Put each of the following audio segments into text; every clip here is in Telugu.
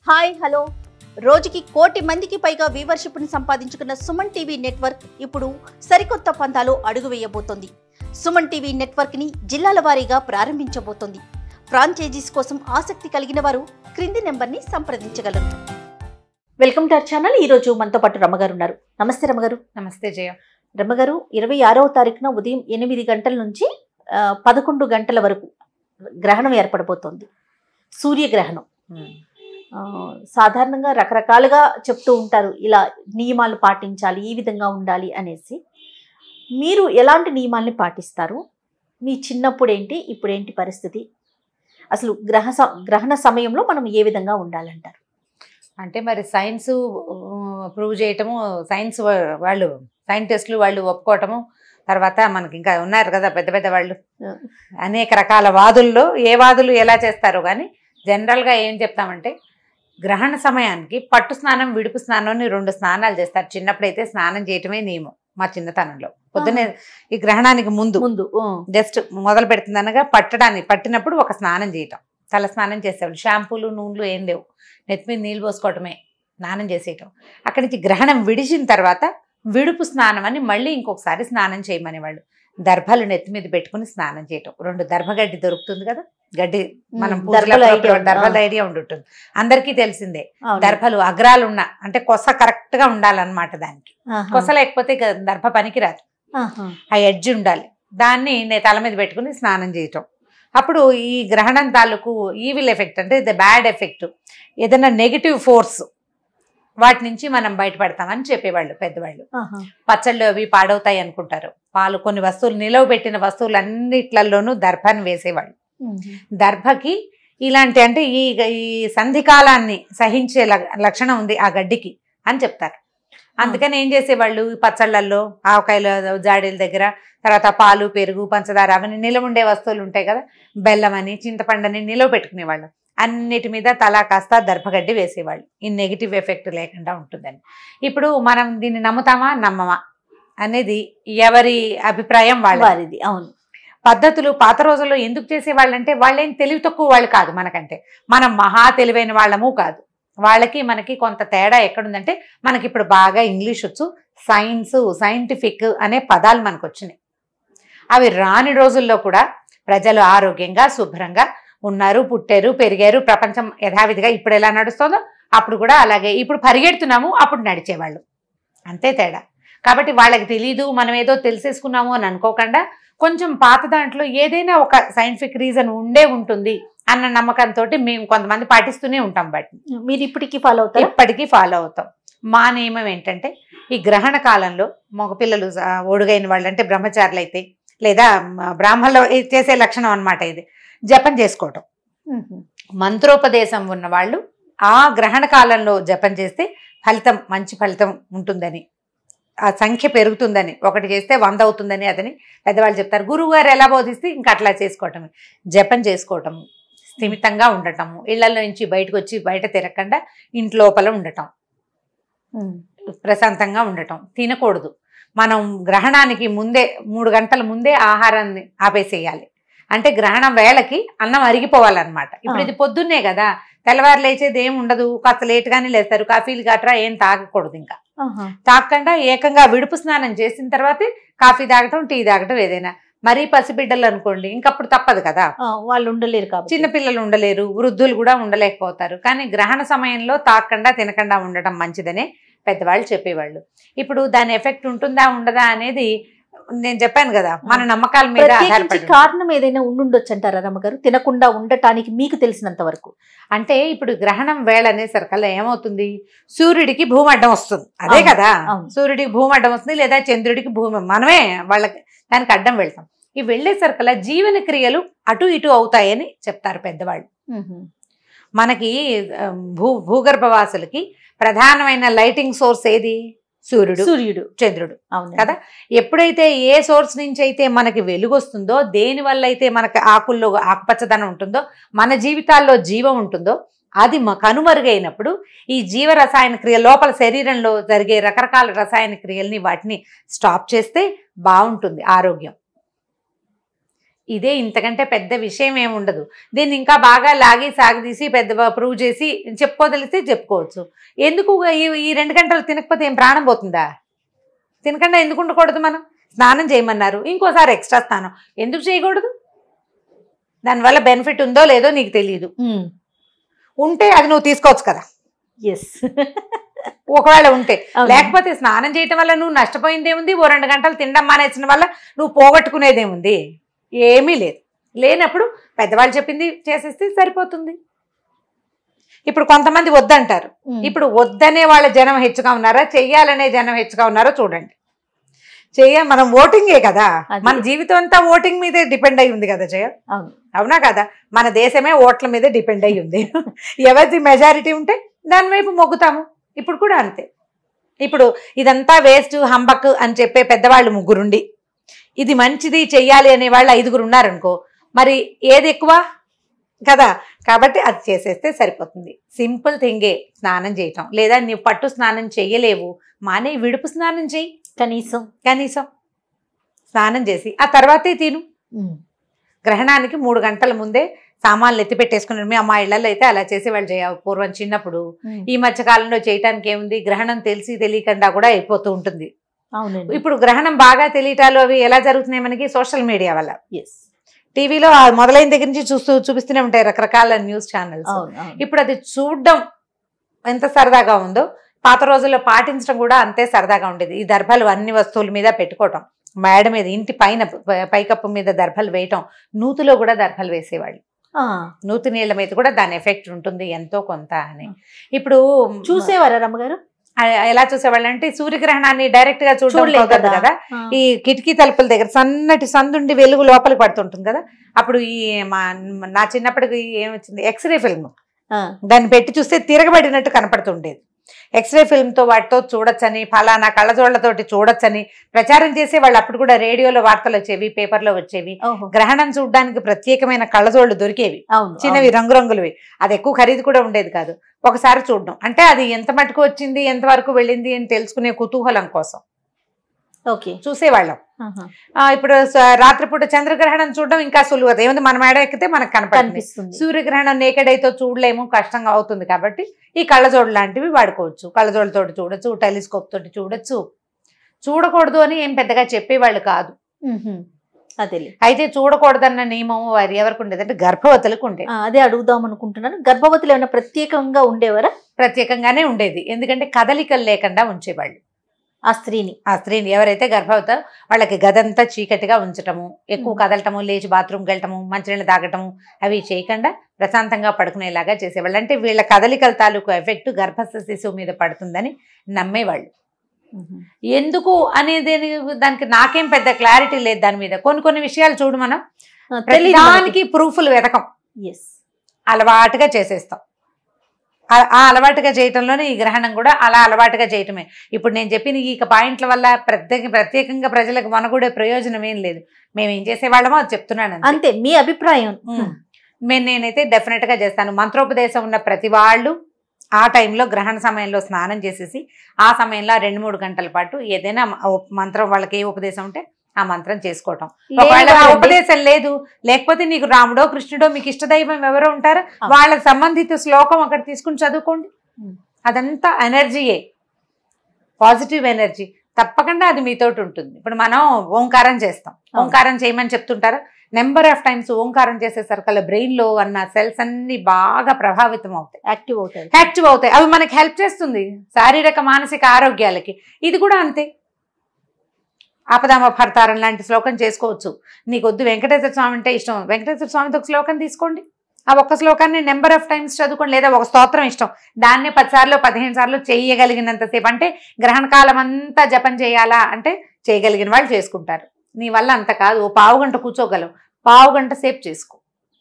హాయ్ హలో రోజుకి కోటి మందికి పైగా వ్యూవర్షిప్ను సంపాదించుకున్న సుమన్ టీవీ నెట్వర్క్ ఇప్పుడు సరికొత్త పంతాలో అడుగు వేయబోతోంది సుమన్ టీవీ నెట్వర్క్ని జిల్లాల వారీగా ప్రారంభించబోతోంది ఫ్రాంచైజీస్ కోసం ఆసక్తి కలిగిన వారు క్రింది నెంబర్ని సంప్రదించగలరు వెల్కమ్ టు అవర్ ఛానల్ ఈ రోజు మనతో పాటు రమ్మగారు ఉన్నారు నమస్తే రమ్మగారు నమస్తే జయ రమ్మగారు ఇరవై ఆరవ తారీఖున ఉదయం ఎనిమిది గంటల నుంచి ఆ, పదకొండు గంటల వరకు గ్రహణం ఏర్పడబోతోంది సూర్యగ్రహణం ఆ, సాధారణంగా రకరకాలుగా చెప్తూ ఉంటారు ఇలా నియమాలు పాటించాలి ఈ విధంగా ఉండాలి అనేసి మీరు ఎలాంటి నియమాల్ని పాటిస్తారు మీ చిన్నప్పుడు ఏంటి ఇప్పుడేంటి పరిస్థితి అసలు గ్రహ స- గ్రహణ సమయంలో మనం ఏ విధంగా ఉండాలంటారు అంటే మరి సైన్స్ ప్రూవ్ చేయటము సైన్స్ వా- వాళ్ళు సైంటిస్టులు వాళ్ళు ఒప్పుకోవటము తర్వాత మనకి ఇంకా ఉన్నారు కదా పెద్ద పెద్ద వాళ్ళు Yeah. అనేక రకాల వాదుల్లో ఏ వాదులు ఎలా చేస్తారో కానీ జనరల్గా ఏం చెప్తామంటే గ్రహణ సమయానికి పట్టు స్నానం విడుపు స్నానం అని రెండు స్నానాలు చేస్తారు చిన్నప్పుడైతే స్నానం చేయటమే నియమం మా చిన్నతనంలో పొద్దున్నే ఈ గ్రహణానికి ముందు ముందు ఆ, జస్ట్ మొదలు పెడుతుందనగా పట్టడానికి పట్టినప్పుడు ఒక స్నానం చేయటం తల స్నానం చేసేవాళ్ళు షాంపూలు నూనెలు ఏం లేవు నెత్తి మీద నీళ్ళు పోసుకోవటమే స్నానం చేసేయటం అక్కడి నుంచి గ్రహణం విడిచిన తర్వాత విడుపు స్నానం అని మళ్ళీ ఇంకొకసారి స్నానం చేయమనేవాళ్ళు దర్భలు నెత్తి మీద పెట్టుకుని స్నానం చేయటం రెండు దర్భగడ్డి దొరుకుతుంది కదా గడ్డి మనం ఉమ్, పూజలు దర్భల అప్పుడప్పుడు idea ఉంది. దర్భల ఐడియా ఉండుంటుంది అందరికీ తెలిసిందే అవును. దర్భలు అగ్రాలు ఉన్న అంటే కొస కరెక్ట్ గా ఉండాలన్నమాట దానికి ఆహా. కొస లేకపోతే ఇక దర్భ పనికిరాదు ఆహా. ఆ ఎడ్జ్ ఉండాలి దాన్ని నేను తల మీద పెట్టుకుని స్నానం చేయటం అప్పుడు ఈ గ్రహణం తాలూకు ఈవిల్ ఎఫెక్ట్ అంటే ద బ్యాడ్ ఎఫెక్ట్ ఏదైనా నెగిటివ్ ఫోర్స్ వాటి నుంచి మనం బయటపడతామని చెప్పేవాళ్ళు పెద్దవాళ్ళు ఆహా. పచ్చళ్ళు అవి పాడవుతాయి అనుకుంటారు పాలు కొన్ని వస్తువులు నిలవ పెట్టిన వస్తువులు అన్నిట్లలోనూ దర్భను వేసేవాళ్ళు ఉమ్. దర్భకి ఇలాంటి అంటే ఈ ఈ సంధికాలాన్ని సహించే ల- లక్షణం ఉంది ఆ గడ్డికి అని చెప్తారు అందుకని ఏం చేసేవాళ్ళు ఈ పచ్చళ్ళల్లో ఆవకాయల జాడీల దగ్గర తర్వాత పాలు పెరుగు పంచదార అవన్నీ నిలవ ఉండే వస్తువులు ఉంటాయి కదా బెల్లం అని చింతపండని నిలవ పెట్టుకునేవాళ్ళు అన్నిటి మీద తలా కాస్త దర్భగడ్డి వేసేవాళ్ళు ఈ నెగిటివ్ ఎఫెక్ట్ లేకుండా ఉంటుందని ఇప్పుడు మనం దీన్ని నమ్ముతామా నమ్మమా అనేది ఎవరి అభిప్రాయం వాళ్ళ వారిది అవును పద్ధతులు పాత రోజుల్లో ఎందుకు చేసేవాళ్ళంటే వాళ్ళేం తెలివి తక్కువ వాళ్ళు కాదు మనకంటే మనం మహా తెలివైన వాళ్ళము కాదు వాళ్ళకి మనకి కొంత తేడా ఎక్కడుందంటే మనకి ఇప్పుడు బాగా ఇంగ్లీష్ వచ్చు సైన్స్ సైంటిఫిక్ అనే పదాలు మనకు వచ్చినాయి అవి రాని రోజుల్లో కూడా ప్రజలు ఆరోగ్యంగా శుభ్రంగా ఉన్నారు పుట్టారు పెరిగారు ప్రపంచం యథావిధిగా ఇప్పుడు ఎలా నడుస్తుందో అప్పుడు కూడా అలాగే ఇప్పుడు పరిగెడుతున్నాము అప్పుడు నడిచేవాళ్ళు అంతే తేడా కాబట్టి వాళ్ళకి తెలీదు మనం ఏదో తెలిసేసుకున్నాము అని అనుకోకుండా కొంచెం పాత దాంట్లో ఏదైనా ఒక సైంటిఫిక్ రీజన్ ఉండే ఉంటుంది అన్న నమ్మకంతో మేము కొంతమంది పాటిస్తూనే ఉంటాం వాటిని మీరు ఇప్పటికీ ఫాలో అవుతారా ఇప్పటికీ ఫాలో అవుతాం మా నియమం ఏంటంటే ఈ గ్రహణ కాలంలో మగపిల్లలు ఆ, ఒడుగైన వాళ్ళు అంటే బ్రహ్మచారులు అయితే లేదా మ, బ్రాహ్మణులు చేసే లక్షణం అన్నమాట ఇది జపం చేసుకోవటం ఉహు. మంత్రోపదేశం ఉన్న వాళ్ళు ఆ గ్రహణ కాలంలో జపం చేస్తే ఫలితం మంచి ఫలితం ఉంటుందని ఆ సంఖ్య పెరుగుతుందని ఒకటి చేస్తే వంద అవుతుందని అదని పెద్దవాళ్ళు చెప్తారు గురువు గారు ఎలా బోధిస్తే ఇంకా అట్లా చేసుకోవటం జపం చేసుకోవటం స్థిమితంగా ఉండటము ఇళ్లలో నుంచి బయటకు వచ్చి బయట తిరగకుండా ఇంటి లోపల ఉండటం ఉమ్. ప్రశాంతంగా ఉండటం తినకూడదు మనం గ్రహణానికి ముందే మూడు గంటల ముందే ఆహారాన్ని ఆపేసేయాలి అంటే గ్రహణం వేళకి అన్నం అరిగిపోవాలన్నమాట ఇప్పుడు ఆ. ఇది పొద్దున్నే కదా తెల్లవారు లేచేది ఏం ఉండదు కాస్త లేట్గానే లేస్తారు కాఫీలు గట్రా ఏం తాగకూడదు ఇంకా ఆహా. తాగకుండా ఏకంగా విడుపు స్నానం చేసిన తర్వాతే కాఫీ తాగటం టీ తాగటం ఏదైనా మరీ పసిబిడ్డలు అనుకోండి ఇంకప్పుడు తప్పదు కదా ఆ, వాళ్ళు ఉండలేరు కాబట్టి చిన్నపిల్లలు ఉండలేరు వృద్ధులు కూడా ఉండలేకపోతారు కానీ గ్రహణ సమయంలో తాకుండా తినకుండా ఉండటం మంచిదనే పెద్దవాళ్ళు చెప్పేవాళ్ళు ఇప్పుడు దాని ఎఫెక్ట్ ఉంటుందా ఉండదా అనేది నేను చెప్పాను కదా మన నమ్మకాల మీద ప్రత్యేకించి ఆధారపడి కారణం ఏదైనా ఉండుండొచ్చు అంటారా రమ్మగారు తినకుండా ఉండటానికి మీకు తెలిసినంత వరకు అంటే ఇప్పుడు గ్రహణం వేళ అనేసరికల్లా ఏమవుతుంది సూర్యుడికి భూమి అడ్డం వస్తుంది అదే అవును, కదా అవును. సూర్యుడికి భూమి అడ్డం వస్తుంది లేదా చంద్రుడికి భూమి మనమే వాళ్ళకి దానికి అడ్డం వెళ్తాం ఈ వెళ్ళేసరికల్లా జీవన క్రియలు అటు ఇటు అవుతాయని చెప్తారు పెద్దవాళ్ళు ఉహు. మనకి ఆ, భూ భూగర్భవాసులకి ప్రధానమైన లైటింగ్ సోర్స్ ఏది సూర్యుడు సూర్యుడు చంద్రుడు అవును కదా ఎప్పుడైతే ఏ సోర్స్ నుంచి అయితే మనకి వెలుగు వస్తుందో దేని వల్ల అయితే మనకి ఆకుల్లో ఆకుపచ్చదనం ఉంటుందో మన జీవితాల్లో జీవం ఉంటుందో అది మ- కనుమరుగైనప్పుడు ఈ జీవ రసాయన క్రియ లోపల శరీరంలో జరిగే రకరకాల రసాయన క్రియల్ని వాటిని స్టాప్ చేస్తే బాగుంటుంది ఆరోగ్యం ఇదే ఇంతకంటే పెద్ద విషయం ఏమి ఉండదు దీన్ని ఇంకా బాగా లాగి సాగదీసి పెద్ద ప్రూవ్ చేసి చెప్పుకోదలిస్తే చెప్పుకోవచ్చు ఎందుకు ఈ ఈ రెండు గంటలు తినకపోతే ఏం ప్రాణం పోతుందా తినకుండా ఎందుకు ఉండకూడదు మనం స్నానం చేయమన్నారు ఇంకోసారి ఎక్స్ట్రా స్నానం ఎందుకు చేయకూడదు దానివల్ల బెనిఫిట్ ఉందో లేదో నీకు తెలియదు ఉంటే అది నువ్వు తీసుకోవచ్చు కదా ఎస్ ఒకవేళ ఉంటే లేకపోతే స్నానం చేయటం వల్ల నువ్వు నష్టపోయిందేముంది ఓ రెండు గంటలు తినడం మానేసిన వల్ల నువ్వు పోగొట్టుకునేదేముంది ఏమీ లేదు లేనప్పుడు పెద్దవాళ్ళు చెప్పింది చేసేస్తే సరిపోతుంది ఇప్పుడు కొంతమంది వద్దంటారు ఇప్పుడు వద్దనే వాళ్ళ జనం హెచ్చుగా ఉన్నారా చెయ్యాలనే జనం హెచ్చుగా ఉన్నారో చూడండి చెయ్య మనం ఓటింగే కదా అది. మన జీవితం అంతా ఓటింగ్ మీదే డిపెండ్ అయి ఉంది కదా జయ అవును అవునా కదా మన దేశమే ఓట్ల మీదే డిపెండ్ అయి ఉంది ఎవరిది మెజారిటీ ఉంటే దాని వైపు మొగ్గుతాము ఇప్పుడు కూడా అంతే ఇప్పుడు ఇదంతా వేస్ట్ హంబక్ అని చెప్పే పెద్దవాళ్ళు ముగ్గురుండి ఇది మంచిది చెయ్యాలి అనే వాళ్ళు ఐదుగురు ఉన్నారనుకో మరి ఏది ఎక్కువ కదా కాబట్టి అది చేసేస్తే సరిపోతుంది సింపుల్ థింగే స్నానం చేయటం లేదా నీవు పట్టు స్నానం చెయ్యలేవు మానే విడుపు స్నానం చెయ్యి కనీసం కనీసం స్నానం చేసి ఆ తర్వాతే తిను గ్రహణానికి మూడు గంటల ముందే సామాన్లు ఎత్తి పెట్టేసుకున్నారు మేము మా ఇళ్లలో అయితే అలా చేసేవాళ్ళు చేయ పూర్వం చిన్నప్పుడు ఈ మధ్య కాలంలో చేయటానికి ఏముంది గ్రహణం తెలిసి తెలియకుండా కూడా అయిపోతూ ఉంటుంది అవునండి ఇప్పుడు గ్రహణం బాగా తెలియటాలు అవి ఎలా జరుగుతున్నాయి మనకి సోషల్ మీడియా వల్ల ఎస్ టీవీలో మొదలైన దగ్గర నుంచి చూస్తూ చూపిస్తూనే ఉంటాయి రకరకాల న్యూస్ ఛానల్స్ అవును అవును ఇప్పుడు అది చూడడం ఎంత సరదాగా ఉందో పాత రోజుల్లో పాటించడం కూడా అంతే సరదాగా ఉండేది ఈ దర్భలు అన్ని వస్తువుల మీద పెట్టుకోవటం మేడ మీద ఇంటి పైన ప- పైకప్పు మీద దర్భలు వేయటం నూతిలో కూడా దర్భలు వేసేవాళ్ళు ఆ, నూతి నీళ్ళ మీద కూడా దాని ఎఫెక్ట్ ఉంటుంది ఎంతో కొంత అని ఇప్పుడు చూసేవారా రమ్మగారు ఆ- ఎలా చూసేవాళ్ళు అంటే సూర్యగ్రహణాన్ని డైరెక్ట్ గా చూడడం చూడలేదు కుదరదు కదా కదా ఆ, ఈ కిటికీ తలుపుల దగ్గర సన్నటి సందుండి వెలుగు లోపలికి పడుతుంటుంది కదా అప్పుడు ఈ మా నా చిన్నప్పటికి ఏమొచ్చింది ఎక్స్రే ఫిల్మ్ ఆ, దాన్ని పెట్టి చూస్తే తిరగబడినట్టు కనపడుతుండేది ఎక్స్రే ఫిల్మ్తో వాటితో చూడొచ్చని ఫలానా కళ్ళజోళ్లతోటి చూడొచ్చని ప్రచారం చేసే వాళ్ళు అప్పుడు కూడా రేడియోలో వార్తలు వచ్చేవి పేపర్లో వచ్చేవి ఓహో గ్రహణం చూడడానికి ప్రత్యేకమైన కళ్ళజోళ్ళు దొరికేవి అవును చిన్నవి రంగురంగులవి అది ఎక్కువ ఖరీదు కూడా ఉండేది కాదు ఒకసారి చూడడం అంటే అది ఎంత మటుకు వచ్చింది ఎంత వరకు వెళ్ళింది అని తెలుసుకునే కుతూహలం కోసం ఓకే చూసేవాళ్ళం ఆహా. ఆ, ఇప్పుడు స- రాత్రిపూట చంద్రగ్రహణం చూడడం ఇంకా సులువు అది ఏముంది మన మేడ ఎక్కితే మనకు కనపడుతుంది కనిపిస్తుంది సూర్యగ్రహణం నేకెడైతే చూడలేము కష్టంగా అవుతుంది కాబట్టి ఈ కళ్ళజోడు లాంటివి వాడుకోవచ్చు కళ్ళజోడుతోటి చూడొచ్చు టెలిస్కోప్ తోటి చూడొచ్చు చూడకూడదు అని ఏం పెద్దగా చెప్పేవాళ్ళు కాదు మ్మ్హ్మ్. అదేలే అయితే చూడకూడదన్న నియమం వారి ఎవరికి ఉండేది అంటే గర్భవతులకు ఉండేది ఆ, అదే అడుగుదాం అనుకుంటున్నాను గర్భవతులు ఏమైనా ప్రత్యేకంగా ఉండేవారా ప్రత్యేకంగానే ఉండేది ఎందుకంటే కదలికలు లేకుండా ఉంచేవాళ్ళు ఆ స్త్రీని ఆ స్త్రీని ఎవరైతే గర్భవత వాళ్ళకి గదంతా చీకటిగా ఉంచటము ఎక్కువ మ్మ్. కదలటము లేచి బాత్రూమ్కి వెళ్ళటము మంచినీళ్ళు తాగటము అవి చేయకుండా ప్రశాంతంగా పడుకునేలాగా చేసేవాళ్ళు అంటే వీళ్ళ కదలికల తాలూకు ఎఫెక్ట్ గర్భస్థ శిశువు మీద పడుతుందని నమ్మేవాళ్ళు మ్మ్హ్మ్. ఎందుకు అనేది దానికి నాకేం పెద్ద క్లారిటీ లేదు దాని మీద కొన్ని కొన్ని విషయాలు చూడు మనం ఆ, తెలీదు ప్రతిదానికి ప్రూఫ్లు వెతకం ఎస్ అలవాటుగా చేసేస్తాం ఆ- ఆ అలవాటుగా చేయటంలోనే ఈ గ్రహణం కూడా అలా అలవాటుగా చేయటమే ఇప్పుడు నేను చెప్పిన ఈ పాయింట్ల వల్ల ప్రత్యేక ప్రత్యేకంగా ప్రజలకు మనగూడే ప్రయోజనం ఏం లేదు మేము ఏం చేసేవాళ్ళమో అది చెప్తున్నాను అంతే. అంతే మీ అభిప్రాయం ఉమ్. మేము నేనైతే డెఫినెట్ గా చేస్తాను మంత్రోపదేశం ఉన్న ప్రతి వాళ్ళు ఆ టైంలో గ్రహణ సమయంలో స్నానం చేసేసి ఆ సమయంలో ఆ రెండు మూడు గంటల పాటు ఏదైనా మ- మంత్రం వాళ్ళకి ఏ ఉపదేశం ఉంటే ఆ మంత్రం చేసుకోవటం ఒకవేళ ఆ లేనివారండి. ఉపదేశం లేదు లేకపోతే నీకు రాముడో కృష్ణుడో మీకు ఇష్టదైవం ఎవరో ఉంటారో ఆ. వాళ్ళ సంబంధిత శ్లోకం అక్కడ తీసుకుని చదువుకోండి ఉమ్. అదంతా ఎనర్జీయే పాజిటివ్ ఎనర్జీ తప్పకుండా అది మీతోటి ఉంటుంది ఇప్పుడు మనం ఓంకారం చేస్తాం అవును. ఓంకారం చేయమని చెప్తుంటారా నెంబర్ ఆఫ్ టైమ్స్ ఓంకారం చేసేసరికల్లా బ్రెయిన్ లో ఉన్న సెల్స్ అన్ని బాగా ప్రభావితం అవుతాయి యాక్టివ్ అవుతాయి యాక్టివ్ అవుతాయి అవి మనకి హెల్ప్ చేస్తుంది శారీరక మానసిక ఆరోగ్యాలకి ఇది కూడా అంతే ఆపదామ భర్తారం లాంటి శ్లోకం చేసుకోవచ్చు నీకు వద్దు వెంకటేశ్వర స్వామి అంటే ఇష్టం వెంకటేశ్వర స్వామితో ఒక శ్లోకం తీసుకోండి ఆ ఒక్క శ్లోకాన్ని నెంబర్ ఆఫ్ టైమ్స్ చదువుకోండి లేదా ఒక స్తోత్రం ఇష్టం దాన్నే పది సార్లు పదిహేను సార్లు చేయగలిగినంతసేపు అంటే గ్రహణ కాలం అంతా జపం చేయాలా అంటే చేయగలిగిన వాళ్ళు చేసుకుంటారు నీ వల్ల అంత కాదు ఓ పావు గంట కూర్చోగలవు పావు గంట సేపు చేసుకో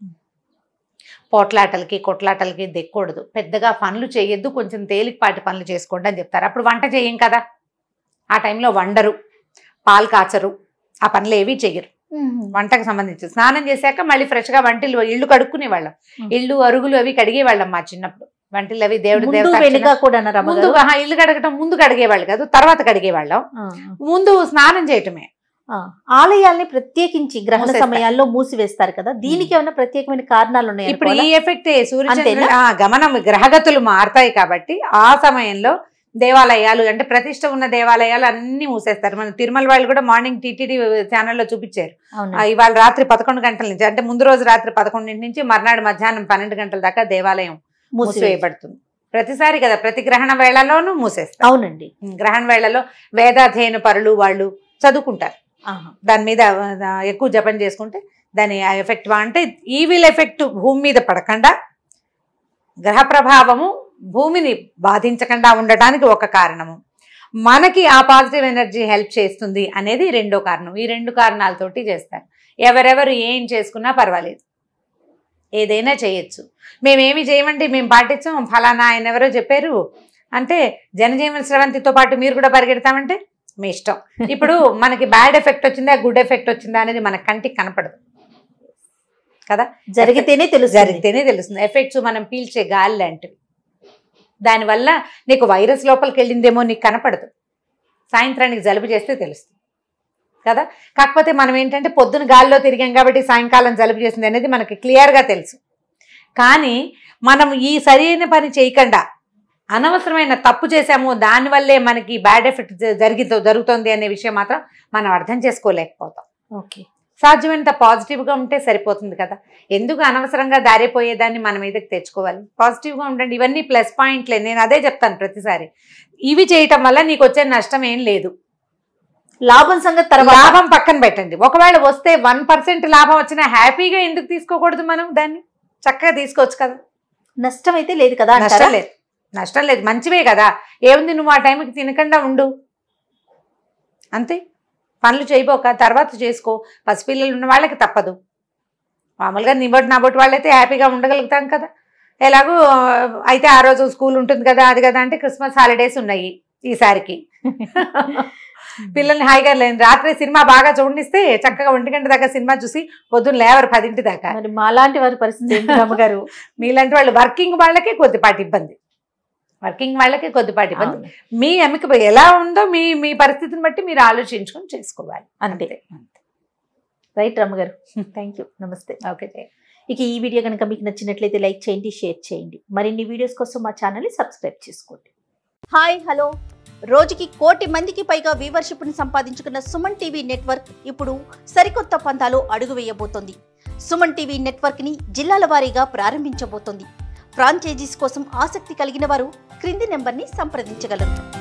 పోట్లాటలకి కొట్లాటలకి దెక్కకూడదు పెద్దగా పనులు చేయొద్దు కొంచెం తేలికపాటి పనులు చేసుకోండి అని చెప్తారు అప్పుడు వంట చేయం కదా ఆ టైంలో వండరు పాలు కాచరు ఆ పనులు ఏవి చెయ్యరు మ్మ్. వంటకు సంబంధించి స్నానం చేశాక మళ్ళీ ఫ్రెష్గా వంటిల్లు ఇల్లు కడుక్కునే వాళ్ళం Hmm. ఇల్లు అరుగులు అవి కడిగే వాళ్ళం మా చిన్నప్పుడు వంటిల్లు అవి దేవుడి ముందు దేవత వెనుక కూడా ముందు రమ్మగారు ఆహా, ఇల్లు కడగటం ముందు కడిగేవాళ్ళు కాదు తర్వాత కడిగేవాళ్ళం ఆ, ముందు స్నానం చేయటమే ఆ, ఆలయాల్ని ప్రత్యేకించి గ్రహణ మూసేస్తారు. సమయాల్లో మూసివేస్తారు కదా దీనికి ఏమైనా ప్రత్యేకమైన కారణాలు ఉన్నాయి ఇప్పుడు ఈ ఎఫెక్ట్ సూర్య అంతేనా? చంద్రుల- ఆ, గమనం గ్రహగతులు మారతాయి కాబట్టి ఆ సమయంలో దేవాలయాలు అంటే ప్రతిష్ట ఉన్న దేవాలయాలు అన్ని మూసేస్తారు మన తిరుమల వాళ్ళు కూడా మార్నింగ్ టీటీడీ ఛానల్లో చూపించారు ఆ, ఇవాళ రాత్రి పదకొండు గంటల నుంచి అంటే ముందు రోజు రాత్రి పదకొండింటి నుంచి మర్నాడు మధ్యాహ్నం పన్నెండు గంటల దాకా దేవాలయం మూసివేయబడుతుంది ప్రతిసారి కదా ప్రతి గ్రహణ వేళలోనూ మూసేస్తారు అవునండి గ్రహణ వేళలో వేదాధ్యయన పరులు వాళ్ళు చదువుకుంటారు ఆహా. దాని మీద ఆ, ఎక్కువ జపం చేసుకుంటే దాని ఆ ఎఫెక్ట్ అంటే ఈవిల్ ఎఫెక్ట్ భూమి మీద పడకుండా గ్రహ ప్రభావము భూమిని బాధించకుండా ఉండటానికి ఒక కారణము మనకి ఆ పాజిటివ్ ఎనర్జీ హెల్ప్ చేస్తుంది అనేది రెండో కారణం ఈ రెండు కారణాలతోటి చేస్తారు ఎవరెవరు ఏం చేసుకున్నా పర్వాలేదు ఏదైనా చేయొచ్చు మేమేమి చేయమండి మేము పాటించాం ఫలానా ఆయన ఎవరో చెప్పారు అంటే జనజీవన స్రవంతితో పాటు మీరు కూడా పరిగెడతామంటే మీ ఇష్టం ఇప్పుడు మనకి బ్యాడ్ ఎఫెక్ట్ వచ్చిందా గుడ్ ఎఫెక్ట్ వచ్చిందా అనేది మన కంటికి కనపడదు కదా జరిగితేనే తెలుసు జరిగితేనే తెలుస్తుంది ఎఫెక్ట్స్ మనం పీల్చే గాలి లాంటివి దానివల్ల నీకు వైరస్ లోపలికి వెళ్ళిందేమో నీకు కనపడదు సాయంత్రానికి జలుబు చేస్తే తెలుస్తుంది కదా కాకపోతే మనం ఏంటంటే పొద్దున గాలిలో తిరిగాం కాబట్టి సాయంకాలం జలుబు చేసింది అనేది మనకి క్లియర్గా తెలుసు కానీ మనం ఈ సరైన పని చేయకుండా అనవసరమైన తప్పు చేశాము దానివల్లే మనకి బ్యాడ్ ఎఫెక్ట్ జరిగి జరుగుతుంది అనే విషయం మాత్రం మనం అర్థం చేసుకోలేకపోతాం ఓకే సాధ్యమైనంత పాజిటివ్గా ఉంటే సరిపోతుంది కదా ఎందుకు అనవసరంగా దారిపోయేదాన్ని మన మీదకి తెచ్చుకోవాలి పాజిటివ్గా ఉండండి ఇవన్నీ ప్లస్ పాయింట్లే నేను అదే చెప్తాను ప్రతిసారి ఇవి చేయటం వల్ల నీకు వచ్చే నష్టం ఏం లేదు లాభం సంగతి తర్వాత లాభం పక్కన పెట్టండి ఒకవేళ వస్తే వన్ పర్సెంట్ లాభం వచ్చినా హ్యాపీగా ఎందుకు తీసుకోకూడదు మనం దాన్ని చక్కగా తీసుకోవచ్చు కదా నష్టం అయితే లేదు కదా అంటారా? నష్టం లేదు నష్టం లేదు మంచివే కదా ఏముంది నువ్వు ఆ టైంకి తినకుండా ఉండు అంతే పనులు చేయబోక తర్వాత చేసుకో పసిపిల్లలు ఉన్న వాళ్ళకి తప్పదు మామూలుగా నిబొట్టు నాబొట్టు వాళ్ళైతే హ్యాపీగా ఉండగలుగుతాం కదా ఎలాగో ఆ, అయితే ఆ రోజు స్కూల్ ఉంటుంది కదా అది కదా అంటే క్రిస్మస్ హాలిడేస్ ఉన్నాయి ఈసారికి పిల్లల్ని హాయిగా లేని రాత్రి సినిమా బాగా చూడనిస్తే చక్కగా ఒంటి గంట దాకా సినిమా చూసి పొద్దున్న లేవరు పదింటి దాకా మరి మాలాంటి వారి పరిస్థితి ఏంటి అమ్మగారు మీలాంటి వాళ్ళు వర్కింగ్ వాళ్ళకే కొద్దిపాటి ఇబ్బంది వర్కింగ్ వాళ్ళకే కొద్దిపాటి ఇబ్బంది అవును. మీ అమ్మకి ఎలా ఉందో మీ మీ పరిస్థితిని బట్టి మీరు ఆలోచించుకొని చేసుకోవాలి అంతే రైట్ రమ్మగారు థ్యాంక్ యూ నమస్తే ఓకే ఇక ఈ వీడియో కనుక మీకు నచ్చినట్లయితే లైక్ చేయండి షేర్ చేయండి మరిన్ని వీడియోస్ కోసం మా ఛానల్ని సబ్స్క్రైబ్ చేసుకోండి హాయ్ హలో రోజుకి కోటి మందికి పైగా వ్యూవర్షిప్ను సంపాదించుకున్న సుమన్ టీవీ నెట్వర్క్ ఇప్పుడు సరికొత్త పంతాలో అడుగు వేయబోతోంది సుమన్ టీవీ నెట్వర్క్ని జిల్లాల వారీగా ప్రారంభించబోతోంది ఫ్రాంచైజీస్ కోసం ఆసక్తి కలిగిన వారు క్రింది నెంబర్ని సంప్రదించగలరు